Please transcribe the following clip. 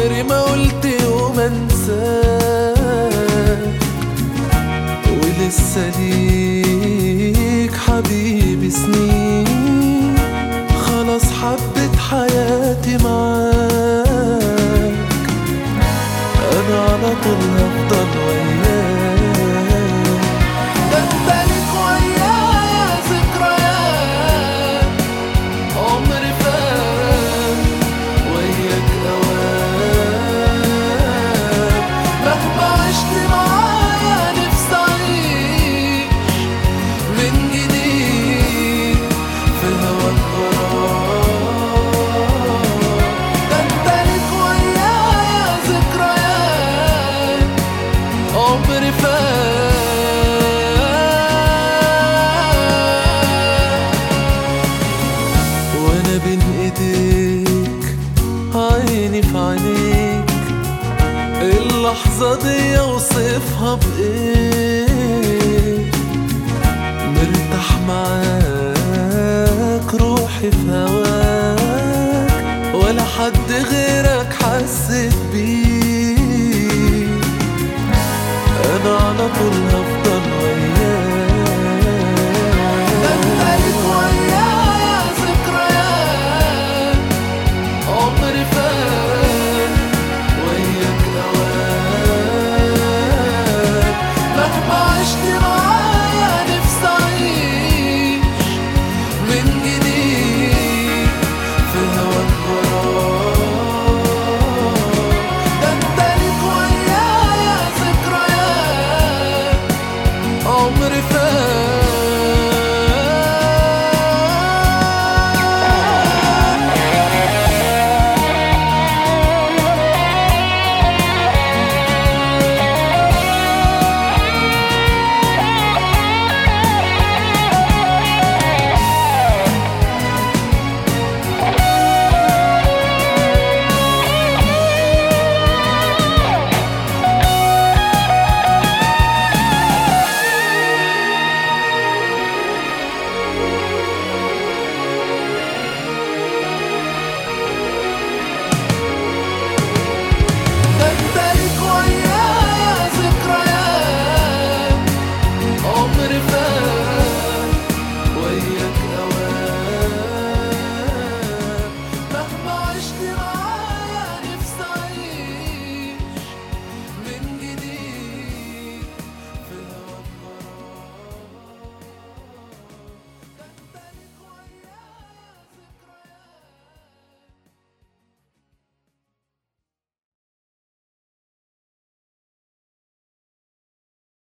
عمري ما قلت يوم انساك ولسه ليك حبيبي سنين خلاص حبت حياتي معاك انا على طول هفضل وياك ده انت ليك ويايا ذكريات عمري فات وياك اوقات مهما عشت معايا نفسي اعيش من جديد في هواك غرام ده انت ليك ويايا ذكريات عمري فات وانا بين ايديك عيني في عينيك اللحظة دي اوصفها بايه مرتاح معاك روحي في هواك ولا حد غيرك حسيت بيه انا على طول هفضل